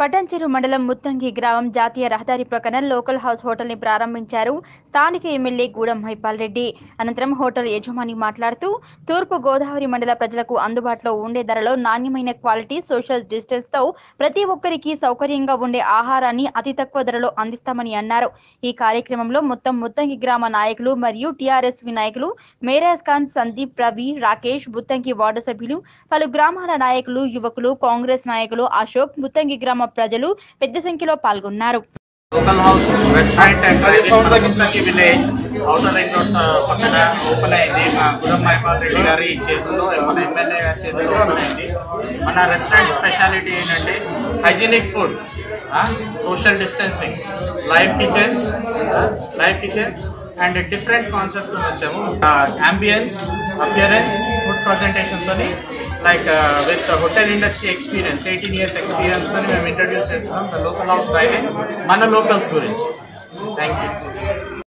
పటంచెరు మండలం ముత్తంగి గ్రామం జాతీయ రహదారి ప్రక్కన లోకల్ హౌస్ హోటల్ ని ప్రారంభించారు స్థానిక ఎమ్మెల్యే గూడెం హైపాల్ రెడ్డి అనంతరం హోటల్ యజమాని మాట్లాడుతూ తూర్పు గోదావరి మండల ప్రజలకు అందుబాటులో ఉండే ధరలో నాణ్యమైన క్వాలిటీ సోషల్ డిస్టెన్స్ తో ప్రతి ఒక్కరికి సౌకర్యంగా ఉండే ఆహారాన్ని అతి తక్కువ ధరలో అందిస్తామని అన్నారు ఈ కార్యక్రమంలో మొత్తం ముత్తంగి గ్రామ నాయకులు మరియు టీఆర్ఎస్వి నాయకులు మేరాజ్ ఖాన్ సందీప్ రవి రాకేష్ ముత్తంగి వార్డు సభ్యులు పలు గ్రామాల నాయకులు యువకులు కాంగ్రెస్ నాయకులు అశోక్ ముత్తంగి గ్రామ ప్రజలు పెద్ద సంఖ్యలో పాల్గొన్నారు లోకల్ హౌస్ రెస్టారెంట్ అండ్ గుంతకి విలేజ్ అవుటర్ రింగ్ రోడ్ పక్కన ఓపెన్ అయింది మా గుడం మైపాల్ రెడ్డి గారి చేతుల్లో మన ఎమ్మెల్యే గారి చేతుల్లో ఓపెన్ అయింది మన రెస్టారెంట్ స్పెషాలిటీ ఏంటంటే hygienic food social distancing live kitchens live kitchens and different concept వచ్చాము అంబియన్స్ అపియరెన్స్ ఫుడ్ ప్రజెంటేషన్తో like with hotel industry experience eighteen years experience తో మేము ఇంట్రడ్యూస్ చేస్తున్నాం ద లోకల్ హౌస్ డ్రైవింగ్ మన లోకల్స్ గురించి థ్యాంక్ యూ